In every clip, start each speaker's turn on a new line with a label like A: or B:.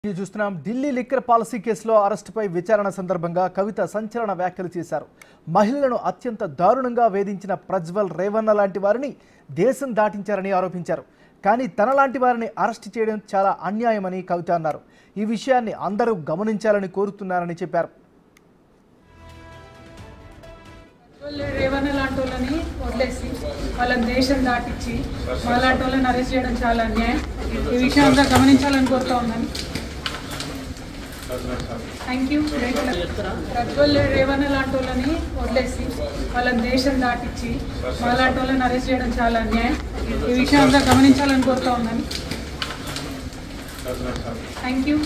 A: ఇది చూస్తున్నాం Delhi liquor policy కేసులో అరెస్టుపై విచారణ సందర్భంగా కవిత సంచలన వ్యాఖ్యలు చేశారు మహిళలను అత్యంత దారుణంగా వేధించిన ప్రజ్వల్ రేవన్న లాంటి వారిని దేశం దాటించారని ఆరోపించారు కానీ తనలాంటి వారిని అరెస్ట్ చేయడం చాలా అన్యాయమని కవిత అన్నారు ఈ విషయాన్ని అందరూ గమనించాలని కోరుతున్నారని చెప్పారు
B: వాళ్ళు రేవన్న లాంటి వాళ్ళని వదిలేసి వాళ్ళని దేశం దాటించి మాలాంటి వాళ్ళని అరెస్ట్ చేయడం చాలా అన్యాయం ఈ విషయం అంతా గమనించాలని కోరుతా ఉన్నాను థ్యాంక్ యూ ప్రజ్వల్ రేవన్న లాంటి వాళ్ళని వదిలేసి వాళ్ళని దేశం దాటించి మాలాంటి వాళ్ళని అరెస్ట్ చేయడం చాలా అన్యాయం ఈ విషయం అంతా గమనించాలని కోరుతా ఉన్నాను thank you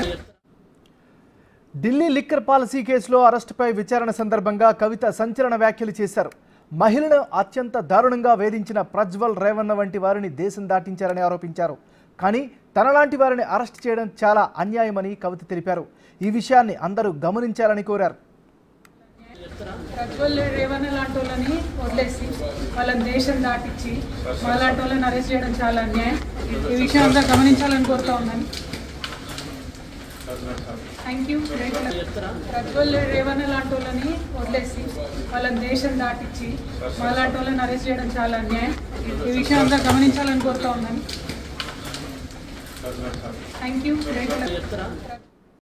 A: Delhi liquor policy కేసులో అరెస్టుపై విచారణ సందర్భంగా కవిత సంచలన వ్యాఖ్యలు చేశారు మహిళను అత్యంత దారుణంగా వేధించిన ప్రజ్వల్ రేవన్న వంటి వారిని దేశం దాటించారని ఆరోపించారు కానీ తనలాంటి వారిని అరెస్ట్ చేయడం చాలా అన్యాయమని కవిత తెలిపారు ఈ విషయాన్ని అందరూ గమనించాలని కోరారు
B: ప్రజ్వల్ రేవన్న లాంటి వాళ్ళని వదిలేసి వాళ్ళని దేశం దాటించి మాలాంటి వాళ్ళని అరెస్ట్ చేయడం చాలా అన్యాయం ఈ విషయం అంతా గమనించాలని కోరుతా ఉన్నాను థ్యాంక్ యూ ప్రజ్వల్ రేవన్న లాంటి వాళ్ళని వదిలేసి వాళ్ళని దేశం దాటించి మాలాంటి వాళ్ళని అరెస్ట్ చేయడం చాలా అన్యాయం ఈ విషయం అంతా గమనించాలని కోరుతా ఉన్నాను థ్యాంక్ యూ